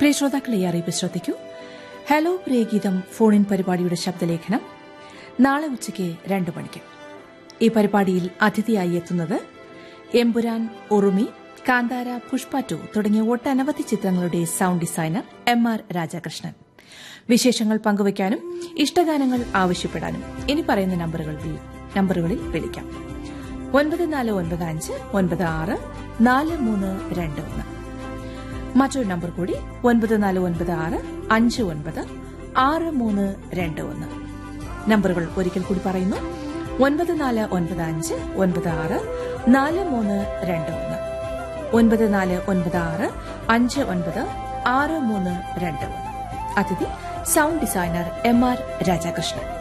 പ്രിയ ശ്രോതാക്കളെ ഈ അറിയിപ്പ് ശ്രദ്ധിക്കൂ ഹലോ പ്രിയഗീതം ഫോൺ ഇൻ പരിപാടിയുടെ ശബ്ദലേഖനം നാളെ ഉച്ചയ്ക്ക് രണ്ടു മണിക്ക് ഈ പരിപാടിയിൽ അതിഥിയായി എത്തുന്നത് എമ്പുരാൻ ഉറുമി കാന്താര പുഷ്പ ടു തുടങ്ങിയ ഒട്ടനവധി ചിത്രങ്ങളുടെ sound designer M R Radhakrishnan വിശേഷങ്ങൾ പങ്കുവയ്ക്കാനും ഇഷ്ടഗാനങ്ങൾ ആവശ്യപ്പെടാനും ഇനി പറയുന്ന നമ്പറുകളിൽ നമ്പറുകളിൽ വിളിക്കാം ഒൻപത് നാല് ഒൻപത് അഞ്ച് ഒൻപത് ആറ് നാല് മൂന്ന് രണ്ട് ഒന്ന് മറ്റൊരു നമ്പർ കൂടി ഒൻപത് നാല് ഒൻപത് ആറ് അഞ്ച് ഒൻപത് ആറ് മൂന്ന് രണ്ട് ഒന്ന് നമ്പറുകൾ ഒരിക്കൽ കൂടി പറയുന്നു ഒൻപത് നാല് ഒൻപത് അഞ്ച് ഒൻപത് ആറ് നാല് മൂന്ന് രണ്ട് ഒന്ന് ഒൻപത് നാല് ഒൻപത് ആറ് അഞ്ച് ഒൻപത് ആറ് മൂന്ന് രണ്ട് ഒന്ന് അതിഥി sound designer M R Radhakrishnan